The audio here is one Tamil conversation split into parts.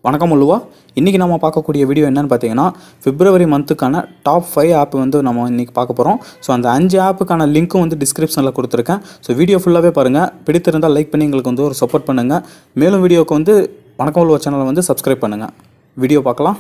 வணக்கம் உள்ளுவா இன்றைக்கி நம்ம பார்க்கக்கூடிய வீடியோ என்னன்னு பார்த்தீங்கன்னா பிப்ரவரி மந்த்துக்கான டாப் ஃபைவ் ஆப் வந்து நம்ம இன்றைக்கி பார்க்க போகிறோம் ஸோ அந்த அஞ்சு ஆப்புக்கான லிங்க்கும் வந்து டிஸ்கிரிப்ஷனில் கொடுத்துருக்கேன் ஸோ வீடியோ ஃபுல்லாகவே பாருங்கள் பிடித்திருந்தால் லைக் பண்ணி எங்களுக்கு வந்து ஒரு சப்போர்ட் பண்ணுங்கள் மேலும் வீடியோவுக்கு வந்து வணக்கம் உள்ளுவா சேனலை வந்து சப்ஸ்கிரைப் பண்ணுங்கள் வீடியோ பார்க்கலாம்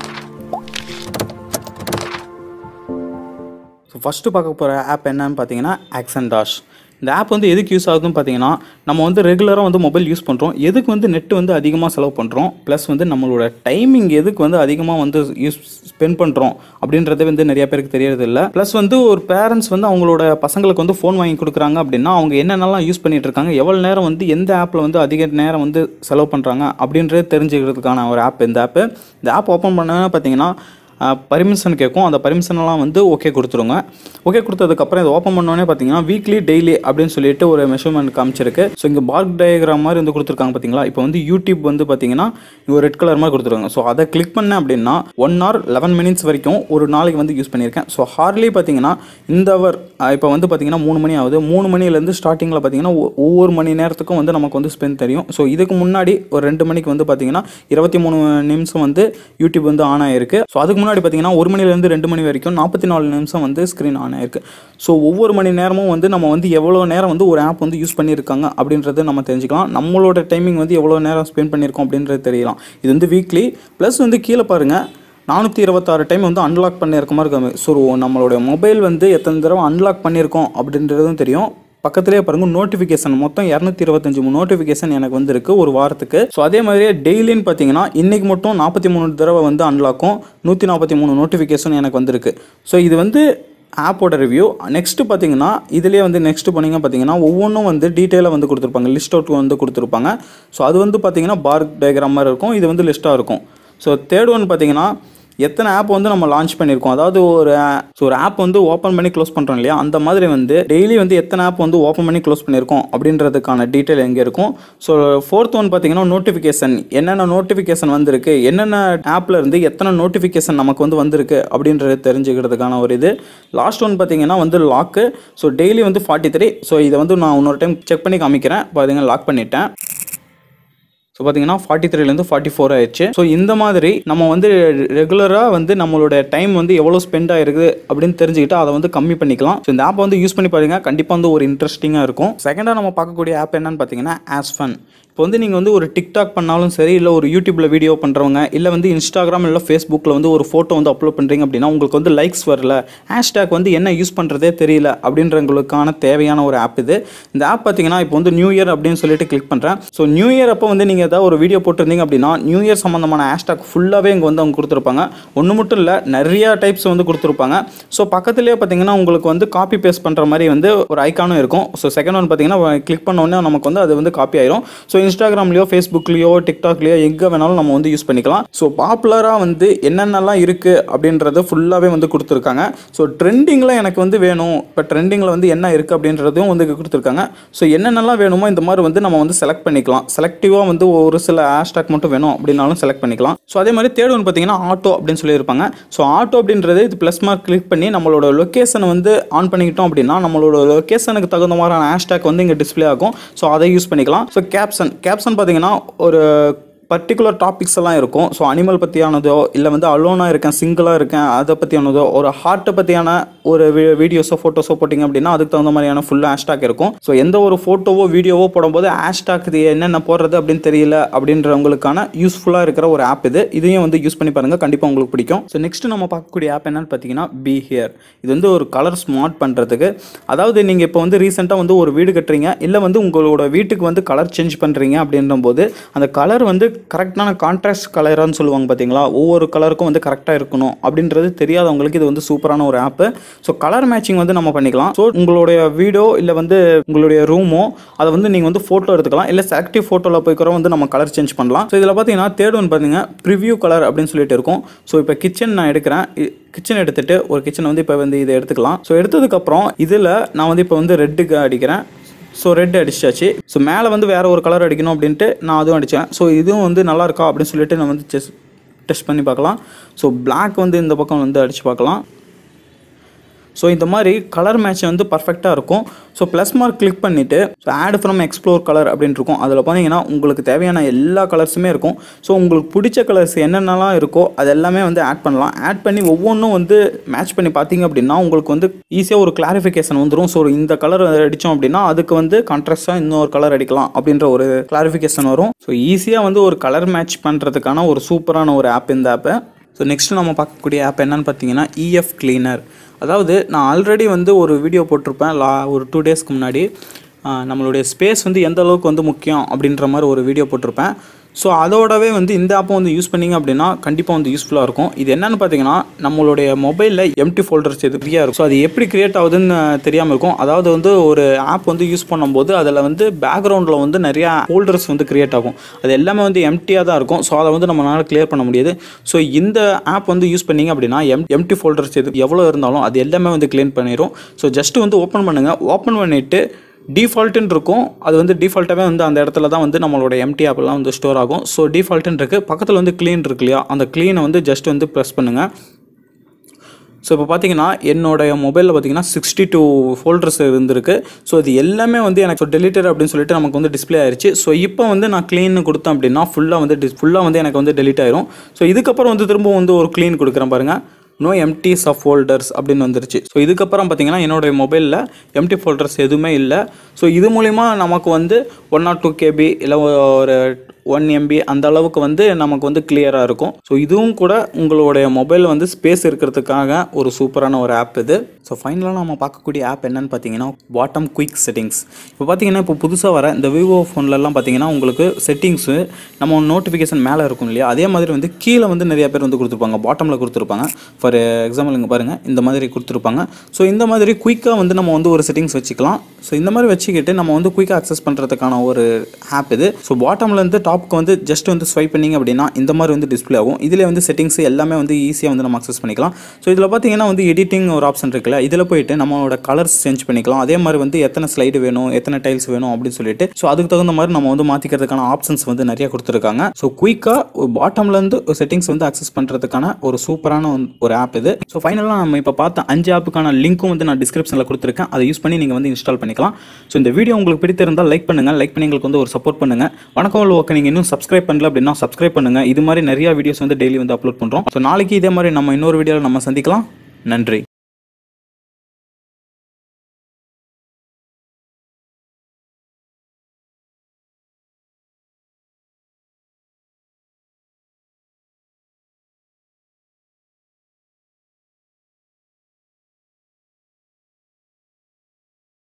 ஸோ ஃபஸ்ட்டு பார்க்க போகிற ஆப் என்னன்னு பார்த்தீங்கன்னா ஆக்சன் டாஷ் இந்த ஆப் வந்து எதுக்கு யூஸ் ஆகுதுன்னு பார்த்தீங்கன்னா நம்ம வந்து ரெகுலராக வந்து மொபைல் யூஸ் பண்ணுறோம் எதுக்கு வந்து நெட் வந்து அதிகமாக செலவு பண்ணுறோம் ப்ளஸ் வந்து நம்மளோட டைமிங் எதுக்கு வந்து அதிகமாக வந்து யூஸ் ஸ்பெண்ட் பண்ணுறோம் அப்படின்றதே வந்து நிறைய பேருக்கு தெரியறது இல்லை ப்ளஸ் வந்து ஒரு பேரண்ட்ஸ் வந்து அவங்களோட பசங்களுக்கு வந்து ஃபோன் வாங்கி கொடுக்குறாங்க அப்படின்னா அவங்க என்னென்னலாம் யூஸ் பண்ணிட்டு இருக்காங்க எவ்வளோ நேரம் வந்து எந்த ஆப்பில் வந்து அதிக நேரம் வந்து செலவு பண்ணுறாங்க அப்படின்றது தெரிஞ்சுக்கிறதுக்கான ஒரு ஆப் இந்த ஆப்பு இந்த ஆப் ஓப்பன் பண்ண பார்த்தீங்கன்னா பர்மிஷன் கேட்கும் அந்த பர்மிஷன்லாம் வந்து ஓகே கொடுத்துருங்க ஓகே கொடுத்ததுக்கப்புறம் இதை ஓப்பன் பண்ணோடனே பார்த்தீங்கன்னா வீக்லி டெய்லி அப்படின்னு சொல்லிட்டு ஒரு மெஷர்மெண்ட் காமிச்சிருக்கு ஸோ இங்கே பார்க் டயக்ராம் மாதிரி வந்து கொடுத்துருக்காங்க பார்த்தீங்களா இப்போ வந்து யூடியூப் வந்து பார்த்தீங்கன்னா இங்கே ஒரு ரெட் கலர் மாதிரி கொடுத்துருக்காங்க ஸோ அதை கிளிக் பண்ணேன் அப்படின்னா ஒன் ஹவர் லெவன் மினிட்ஸ் வரைக்கும் ஒரு நாளைக்கு வந்து யூஸ் பண்ணியிருக்கேன் ஸோ ஹார்ட்லி பார்த்தீங்கன்னா இந்த ஹவர் இப்போ வந்து பார்த்தீங்கன்னா மூணு மணி ஆகுது மூணு மணிலேருந்து ஸ்டார்டிங்கில் பார்த்தீங்கன்னா ஒ- ஒவ்வொரு மணி நேரத்துக்கும் வந்து நமக்கு வந்து ஸ்பெண்ட் தெரியும் ஸோ இதுக்கு முன்னாடி ஒரு ரெண்டு மணிக்கு வந்து பார்த்தீங்கன்னா இருபத்தி மூணு நிமிஷம் வந்து யூடியூப் வந்து ஆன் ஆயிருக்கு ஸோ அதுக்கு முன்னாடி பார்த்தீங்கன்னா ஒரு மணிலேருந்து ரெண்டு மணி வரைக்கும் நாற்பத்தி நாலு நிமிஷம் வந்து ஸ்க்ரீன் ஆன் ஆயிருக்கு ஸோ ஒவ்வொரு மணி நேரமும் வந்து நம்ம வந்து எவ்வளோ நேரம் வந்து ஒரு ஆப் வந்து யூஸ் பண்ணியிருக்காங்க அப்படின்றது நம்ம தெரிஞ்சுக்கலாம் நம்மளோட டைமிங் வந்து எவ்வளோ நேரம் ஸ்பெண்ட் பண்ணியிருக்கோம் அப்படின்றது தெரியலாம் இது வந்து வீக்லி ப்ளஸ் வந்து கீழே பாருங்கள் நானூற்றி இருபத்தாறு டைம் வந்து அன்லாக் பண்ணியிருக்க மாதிரி இருக்காங்க ஸோ நம்மளுடைய மொபைல் வந்து எத்தனை தடவை அன்லாக் பண்ணியிருக்கோம் அப்படின்றதும் தெரியும் பக்கத்துலேயே பாருங்க நோட்டிஃபிகேஷன் மொத்தம் இரநூத்தி இருபத்தஞ்சு நோட்டிஃபிகேஷன் எனக்கு வந்து இருக்கு ஒரு வாரத்துக்கு ஸோ அதே மாதிரியே டெய்லின்னு பார்த்தீங்கன்னா இன்னைக்கு மட்டும் நாற்பத்தி மூணு தடவை வந்து அன்லாக்கும் நூற்றி நாற்பத்தி மூணு நோட்டிஃபிகேஷன் எனக்கு வந்திருக்கு ஸோ இது வந்து ஆப்போட ரிவ்யூ நெக்ஸ்ட்டு பார்த்தீங்கன்னா இதுலேயே வந்து நெக்ஸ்ட் பண்ணிங்க பார்த்தீங்கன்னா ஒவ்வொன்றும் வந்து டீட்டெயிலாக வந்து கொடுத்துருப்பாங்க லிஸ்ட் அவுட் வந்து கொடுத்துருப்பாங்க ஸோ அது வந்து பார்த்தீங்கன்னா பார்க் டயக்ராம் மாதிரி இருக்கும் இது வந்து லிஸ்ட்டாக இருக்கும் ஸோ தேர்ட் ஒன் பார்த்தீங்கன்னா எத்தனை ஆப் வந்து நம்ம லான்ச் பண்ணியிருக்கோம் அதாவது ஒரு ஸோ ஒரு ஆப் வந்து ஓப்பன் பண்ணி க்ளோஸ் பண்ணுறோம் இல்லையா அந்த மாதிரி வந்து டெய்லி வந்து எத்தனை ஆப் வந்து ஓப்பன் பண்ணி க்ளோஸ் பண்ணியிருக்கோம் அப்படின்றதுக்கான டீட்டெயில் எங்கே இருக்கும் ஸோ ஃபோர்த் ஒன் பார்த்தீங்கன்னா நோட்டிஃபிகேஷன் என்னென்ன நோட்டிஃபிகேஷன் வந்திருக்கு என்னென்ன ஆப்பில் இருந்து எத்தனை நோட்டிஃபிகேஷன் நமக்கு வந்து வந்திருக்கு அப்படின்றது தெரிஞ்சுக்கிறதுக்கான ஒரு இது லாஸ்ட் ஒன் பார்த்தீங்கன்னா வந்து லாக்கு ஸோ டெய்லி வந்து ஃபார்ட்டி த்ரீ ஸோ இதை வந்து நான் இன்னொரு டைம் செக் பண்ணி காமிக்கிறேன் பார்த்தீங்கன்னா லாக் பண்ணிட்டேன் ஸோ பார்த்தீங்கன்னா ஃபார்ட்டி த்ரீலேருந்து ஃபார்ட்டி ஃபோர் ஆயிடுச்சு ஸோ இந்த மாதிரி நம்ம வந்து ரெகுலராக வந்து நம்மளோட டைம் வந்து எவ்வளோ ஸ்பெண்ட் ஆயிருக்குது அப்படின்னு தெரிஞ்சுக்கிட்டு அதை வந்து கம்மி பண்ணிக்கலாம் ஸோ இந்த ஆப்பை வந்து யூஸ் பண்ணி பாருங்க கண்டிப்பாக வந்து ஒரு இன்ட்ரெஸ்டிங்காக இருக்கும் செகண்டாக நம்ம பார்க்கக்கூடிய ஆப் என்னன்னு பார்த்தீங்கன்னா ஆஸ் ஃபன் இப்போ வந்து நீங்கள் வந்து ஒரு டிக்டாக் பண்ணாலும் சரி இல்லை ஒரு யூடியூப்பில் வீடியோ பண்ணுறவங்க இல்லை வந்து இன்ஸ்டாகிராம் இல்லை ஃபேஸ்புக்கில் வந்து ஒரு ஃபோட்டோ வந்து அப்லோட் பண்ணுறீங்க அப்படின்னா உங்களுக்கு வந்து லைக்ஸ் வரல ஹேஷ்டேக் வந்து என்ன யூஸ் பண்ணுறதே தெரியல அப்படின்றவங்களுக்கான தேவையான ஒரு ஆப் இது இந்த ஆப் பார்த்தீங்கன்னா இப்போ வந்து நியூ இயர் அப்படின்னு சொல்லிட்டு கிளிக் பண்ணுறேன் ஸோ நியூ இயர் அப்போ வந்து நீங்கள் ஏதாவது ஒரு வீடியோ போட்டிருந்தீங்க அப்படின்னா நியூ இயர் சம்மந்தமான ஹேஷ்டேக் ஃபுல்லாகவே இங்கே வந்து அவங்க கொடுத்துருப்பாங்க ஒன்று மட்டும் இல்லை நிறையா டைப்ஸ் வந்து கொடுத்துருப்பாங்க ஸோ பக்கத்துலேயே பார்த்தீங்கன்னா உங்களுக்கு வந்து காப்பி பேஸ்ட் பண்ணுற மாதிரி வந்து ஒரு ஐக்கானும் இருக்கும் ஸோ செகண்ட் ஒன் பார்த்தீங்கன்னா கிளிக் பண்ண உடனே நமக்கு வந்து அது வந்து காப்பி ஆயிரும் ஸோ இன்ஸ்டாகிராம்லேயோ ஃபேஸ்புக்லேயோ டிக்டாக்லேயோ எங்கே வேணாலும் நம்ம வந்து யூஸ் பண்ணிக்கலாம் ஸோ பாப்புலராக வந்து என்னென்னலாம் இருக்குது அப்படின்றத ஃபுல்லாகவே வந்து கொடுத்துருக்காங்க ஸோ ட்ரெண்டிங்கில் எனக்கு வந்து வேணும் இப்போ ட்ரெண்டிங்கில் வந்து என்ன இருக்குது அப்படின்றதையும் வந்து கொடுத்துருக்காங்க ஸோ என்னென்னலாம் வேணுமோ இந்த மாதிரி வந்து நம்ம வந்து செலக்ட் பண்ணிக்கலாம் செலக்டிவாக வந்து ஒரு சில ஹேஷ்டாக் மட்டும் வேணும் அப்படின்னாலும் செலக்ட் பண்ணிக்கலாம் ஸோ அதே மாதிரி தேர்ட் ஒன்று பார்த்தீங்கன்னா ஆட்டோ அப்படின்னு சொல்லியிருப்பாங்க ஸோ ஆட்டோ அப்படின்றது இது ப்ளஸ் மார்க் கிளிக் பண்ணி நம்மளோட லொக்கேஷனை வந்து ஆன் பண்ணிக்கிட்டோம் அப்படின்னா நம்மளோட லொக்கேஷனுக்கு தகுந்த மாதிரியான ஹேஷ்டாக் வந்து இங்கே டிஸ்ப்ளே ஆகும் ஸோ அதை யூஸ் பண்ணிக்கலாம் ஸோ கேப்ஷன் கேப்ஷன் பார்த்தீங்கன்னா ஒரு பர்டிகுலர் டாபிக்ஸ் எல்லாம் இருக்கும் ஸோ அனிமல் பற்றியானதோ இல்லை வந்து அலோனாக இருக்கேன் சிங்கிளாக இருக்கேன் அதை பற்றியானதோ ஒரு ஹார்ட்டை பற்றியான ஒரு வீடியோஸோ ஃபோட்டோஸோ போட்டிங்க அப்படின்னா அதுக்கு தகுந்த மாதிரியான ஃபுல் ஹேஷ்டாக் இருக்கும் ஸோ எந்த ஒரு ஃபோட்டோவோ வீடியோவோ போடும்போது ஹேஷ்டாக் இது என்னென்ன போடுறது அப்படின்னு தெரியல அப்படின்றவங்களுக்கான யூஸ்ஃபுல்லாக இருக்கிற ஒரு ஆப் இது இதையும் வந்து யூஸ் பண்ணி பாருங்கள் கண்டிப்பாக உங்களுக்கு பிடிக்கும் ஸோ நெக்ஸ்ட் நம்ம பார்க்கக்கூடிய ஆப் என்னன்னு பார்த்தீங்கன்னா பி ஹியர் இது வந்து ஒரு கலர் ஸ்மார்ட் பண்ணுறதுக்கு அதாவது நீங்கள் இப்போ வந்து ரீசெண்டாக வந்து ஒரு வீடு கட்டுறீங்க இல்லை வந்து உங்களோட வீட்டுக்கு வந்து கலர் சேஞ்ச் பண்ணுறீங்க அப்படின்ற போது அந்த கலர் வந்து கரெக்டான கான்ட்ராஸ்ட் கலரான்னு சொல்லுவாங்க பார்த்தீங்களா ஒவ்வொரு கலருக்கும் வந்து கரெக்டாக இருக்கணும் அப்படின்றது தெரியாதவங்களுக்கு இது வந்து சூப்பரான ஒரு ஆப்பு ஸோ கலர் மேட்சிங் வந்து நம்ம பண்ணிக்கலாம் ஸோ உங்களுடைய வீடோ இல்லை வந்து உங்களுடைய ரூமோ அதை வந்து நீங்கள் வந்து ஃபோட்டோ எடுத்துக்கலாம் இல்லை செலக்டிவ் ஃபோட்டோவில் போய் கூட வந்து நம்ம கலர் சேஞ்ச் பண்ணலாம் ஸோ இதில் பார்த்தீங்கன்னா தேர்ட் ஒன் பார்த்தீங்க ப்ரிவ்யூ கலர் அப்படின்னு சொல்லிட்டு இருக்கும் ஸோ இப்போ கிச்சன் நான் எடுக்கிறேன் கிச்சன் எடுத்துட்டு ஒரு கிச்சன் வந்து இப்போ வந்து இதை எடுத்துக்கலாம் ஸோ எடுத்ததுக்கப்புறம் இதில் நான் வந்து இப்போ வந்து ரெட்டுக்கு அடிக்கிறேன் ஸோ ரெட் அடிச்சாச்சு ஸோ மேலே வந்து வேறு ஒரு கலர் அடிக்கணும் அப்படின்ட்டு நான் அதுவும் அடித்தேன் ஸோ இதுவும் வந்து நல்லா இருக்கா அப்படின்னு சொல்லிட்டு நான் வந்து செஸ் டெஸ்ட் பண்ணி பார்க்கலாம் ஸோ Black வந்து இந்த பக்கம் வந்து அடித்து பார்க்கலாம் ஸோ இந்த மாதிரி கலர் மேட்ச் வந்து பர்ஃபெக்டாக இருக்கும் ஸோ ப்ளஸ் மார்க் கிளிக் பண்ணிவிட்டு so add from explore colour அப்படின்னு இருக்கும் அதில் பார்த்தீங்கன்னா உங்களுக்கு தேவையான எல்லா கலர்ஸுமே இருக்கும் ஸோ உங்களுக்கு பிடிச்ச கலர்ஸ் என்னென்னலாம் இருக்கோ அது எல்லாமே வந்து ஆட் பண்ணலாம் ஆட் பண்ணி ஒவ்வொன்றும் வந்து மேட்ச் பண்ணி பார்த்தீங்க அப்படின்னா உங்களுக்கு வந்து ஈஸியாக ஒரு கிளாரிஃபிகேஷன் வந்துடும் ஸோ இந்த கலர் அடித்தோம் அப்படின்னா அதுக்கு வந்து கான்ட்ராஸ்டாக இன்னொரு கலர் அடிக்கலாம் அப்படின்ற ஒரு கிளாரிஃபிகேஷன் வரும் ஸோ ஈஸியாக வந்து ஒரு கலர் மேட்ச் பண்ணுறதுக்கான ஒரு சூப்பரான ஒரு ஆப் இந்த ஆப்பை ஸோ நெக்ஸ்ட் நம்ம பார்க்கக்கூடிய ஆப் என்னன்னு பார்த்தீங்கன்னா இஎஃப் கிளீனர் அதாவது நான் ஆல்ரெடி வந்து ஒரு வீடியோ போட்டிருப்பேன் லா ஒரு டூ டேஸ்க்கு முன்னாடி ஆஹ் நம்மளுடைய ஸ்பேஸ் வந்து எந்த அளவுக்கு வந்து முக்கியம் அப்படின்ற மாதிரி ஒரு வீடியோ போட்டிருப்பேன் ஸோ அதோடவே வந்து இந்த ஆப்பை வந்து யூஸ் பண்ணீங்க அப்படின்னா கண்டிப்பாக வந்து யூஸ்ஃபுல்லாக இருக்கும் இது என்னன்னு பார்த்தீங்கன்னா நம்மளுடைய மொபைலில் எம்டி ஃபோல்டர்ஸ் எது ஃப்ரீயாக இருக்கும் ஸோ அது எப்படி கிரியேட் ஆகுதுன்னு தெரியாமல் இருக்கும் அதாவது வந்து ஒரு ஆப் வந்து யூஸ் பண்ணும்போது அதில் வந்து பேக்ரவுண்டில் வந்து நிறையா ஃபோல்டர்ஸ் வந்து கிரியேட் ஆகும் அது எல்லாமே வந்து எம்டியாக தான் இருக்கும் ஸோ அதை வந்து நம்மளால் கிளியர் பண்ண முடியாது ஸோ இந்த ஆப் வந்து யூஸ் பண்ணீங்க அப்படின்னா எம் எம்டி ஃபோல்டர்ஸ் எது எவ்வளோ இருந்தாலும் அது எல்லாமே வந்து க்ளீன் பண்ணிடும் ஸோ ஜஸ்ட் வந்து ஓப்பன் பண்ணுங்கள் ஓப்பன் பண்ணிவிட்டு டிஃபால்ட்டுன்னு இருக்கும் அது வந்து டிஃபால்ட்டாகவே வந்து அந்த இடத்துல தான் வந்து நம்மளோட எம்டி ஆப்லாம் வந்து ஸ்டோர் ஆகும் ஸோ டிஃபால்ட்டுன்னு இருக்குது பக்கத்தில் வந்து க்ளீன் இருக்கு இல்லையா அந்த க்ளீனை வந்து ஜஸ்ட் வந்து ப்ரெஸ் பண்ணுங்கள் ஸோ இப்போ பார்த்தீங்கன்னா என்னோடைய மொபைலில் பார்த்தீங்கன்னா சிக்ஸ்டி டூ ஃபோல்டர்ஸ் இருந்திருக்கு ஸோ இது எல்லாமே வந்து எனக்கு டெலிட்டட் அப்படின்னு சொல்லிட்டு நமக்கு வந்து டிஸ்ப்ளே ஆயிருச்சு ஸோ இப்போ வந்து நான் க்ளீன் கொடுத்தேன் அப்படின்னா ஃபுல்லாக வந்து டிஸ் ஃபுல்லாக வந்து எனக்கு வந்து டெலிட் ஆயிரும் ஸோ இதுக்கப்புறம் வந்து திரும்ப வந்து ஒரு க்ளீன் கொடுக்குறேன் பாருங்கள் நோ எம்டி சப் ஃபோல்டர்ஸ் அப்படின்னு வந்துருச்சு ஸோ இதுக்கப்புறம் பார்த்தீங்கன்னா என்னோடய மொபைலில் எம்டி ஃபோல்டர்ஸ் எதுவுமே இல்லை ஸோ இது மூலிமா நமக்கு வந்து ஒன் நாட் டூ கேபி இல்லை ஒரு ஒன் எம்பி அந்த அளவுக்கு வந்து நமக்கு வந்து கிளியராக இருக்கும் ஸோ இதுவும் கூட உங்களுடைய மொபைல் வந்து ஸ்பேஸ் இருக்கிறதுக்காக ஒரு சூப்பரான ஒரு ஆப் இது ஸோ ஃபைனலாக நம்ம பார்க்கக்கூடிய ஆப் என்னன்னு பார்த்தீங்கன்னா பாட்டம் குயிக் செட்டிங்ஸ் இப்போ பார்த்தீங்கன்னா இப்போ புதுசாக வர இந்த விவோ ஃபோன்லலாம் பார்த்தீங்கன்னா உங்களுக்கு செட்டிங்ஸு நம்ம நோட்டிஃபிகேஷன் மேலே இருக்கும் இல்லையா அதே மாதிரி வந்து கீழே வந்து நிறைய பேர் வந்து கொடுத்துருப்பாங்க பாட்டமில் கொடுத்துருப்பாங்க ஃபார் எக்ஸாம்பிள் இங்கே பாருங்கள் இந்த மாதிரி கொடுத்துருப்பாங்க ஸோ இந்த மாதிரி குயிக்காக வந்து நம்ம வந்து ஒரு செட்டிங்ஸ் வச்சுக்கலாம் ஸோ இந்த மாதிரி வச்சுக்கிட்டு நம்ம வந்து குயிக்காக அக்சஸ் பண்ணுறதுக்கான ஒரு ஆப் இது ஸோ பாட்டம்லேருந்து டாப்க்கு வந்து ஜஸ்ட் வந்து ஸ்வைப் பண்ணிங்க அப்படின்னா இந்த மாதிரி வந்து டிஸ்ப்ளே ஆகும் இதில் வந்து செட்டிங்ஸ் எல்லாமே வந்து ஈஸியாக வந்து நம்ம அக்சஸ் பண்ணிக்கலாம் ஸோ இதில் பார்த்தீங்கன்னா வந்து எடிட்டிங் ஒரு ஆப்ஷன் இருக்குல்ல இதில் போயிட்டு நம்மளோட கலர்ஸ் சேஞ்ச் பண்ணிக்கலாம் அதே மாதிரி வந்து எத்தனை ஸ்லைடு வேணும் எத்தனை டைல்ஸ் வேணும் அப்படின்னு சொல்லிட்டு ஸோ அதுக்கு தகுந்த மாதிரி நம்ம வந்து மாற்றிக்கிறதுக்கான ஆப்ஷன்ஸ் வந்து நிறைய கொடுத்துருக்காங்க ஸோ குயிக்காக பாட்டம்லேருந்து செட்டிங்ஸ் வந்து அக்சஸ் பண்ணுறதுக்கான ஒரு சூப்பரான ஒரு- ஒரு ஆப் இது ஸோ ஃபைனலாக நம்ம இப்போ பார்த்த அஞ்சு ஆப்புக்கான லிங்க்கும் வந்து நான் டிஸ்கிரிப்ஷனில் கொடுத்துருக்கேன் அதை யூஸ் பண்ணி நீங்கள் வந்து இன்ஸ்டால் பண்ணிக்கலாம் ஸோ இந்த வீடியோ உங்களுக்கு பிடித்திருந்தால் லைக் பண்ணுங்கள் லைக் பண்ணி எங்களுக்கு வந்து ஒரு சப்போர்ட் பண்ணுங்கள் வணக்கம் ஓகே நீங்கள் இன்னும் சப்ஸ்கிரைப் பண்ணல அப்படின்னா சப்ஸ்கிரைப் பண்ணுங்கள் இது மாதிரி நிறைய வீடியோஸ் வந்து டெய்லி வந்து அப்லோட் பண்ணுறோம் ஸோ நாளைக்கு இதே மாதிரி நம்ம இன்னொரு வீடியோவில் நம்ம சந்திக்கலாம் நன்றி